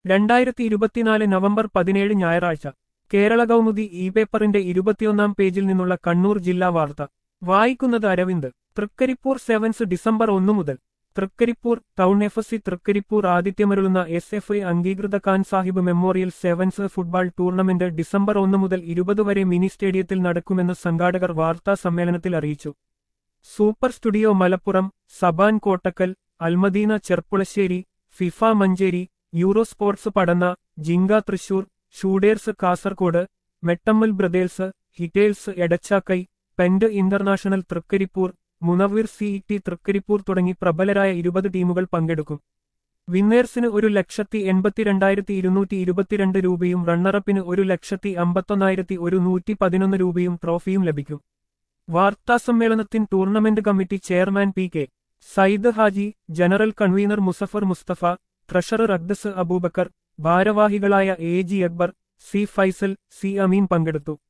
രണ്ടായിരത്തി ഇരുപത്തിനാല് നവംബർ പതിനേഴ് ഞായറാഴ്ച കേരള കൗമുദി ഇ പേപ്പറിന്റെ ഇരുപത്തിയൊന്നാം പേജിൽ നിന്നുള്ള കണ്ണൂർ ജില്ലാ വാർത്ത വായിക്കുന്നത് അരവിന്ദ് തൃക്കരിപ്പൂർ സെവൻസ് ഡിസംബർ ഒന്നു മുതൽ Trikaripur town F S C Trikaripur ആതിഥ്യമരുളുന്ന എസ് എഫ് ഐ അംഗീകൃത Khan Sahib memorial sevens football tournament December ഒന്ന് മുതൽ ഇരുപത് വരെ മിനി സ്റ്റേഡിയത്തിൽ നടക്കുമെന്ന് സംഘാടകർ വാർത്താ സമ്മേളനത്തിൽ അറിയിച്ചു Super Studio Malappuram Saban Kottakkal Almadeena Cherpulassery FIFA Manjeri Euro Sports Padanna Jinka Thrissur Shooters Kasaragod Mettammal Brothers ഹിറ്റേൽസ് എടച്ചാക്കൈ പെൻഡ് International Trikaripur Munaveer C T Trikaripur തുടങ്ങി പ്രബലരായ ഇരുപത് ടീമുകൾ പങ്കെടുക്കും വിന്നേഴ്സിന് ഒരു ലക്ഷത്തി എൺപത്തിരണ്ടായിരത്തി ഇരുന്നൂറ്റി ഇരുപത്തിരണ്ട് രൂപയും റണ്ണറപ്പിന് ഒരു ലക്ഷത്തി അമ്പത്തൊന്നായിരത്തി ഒരു നൂറ്റി പതിനൊന്ന് രൂപയും ട്രോഫിയും ലഭിക്കും വാർത്താസമ്മേളനത്തിൻ tournament committee chairman P K Sayyid Haji general convener Muzaffar Musthafa treasurer Abdas Abubakar ഭാരവാഹികളായ A G Akbar C Faisal C Ameen പങ്കെടുത്തു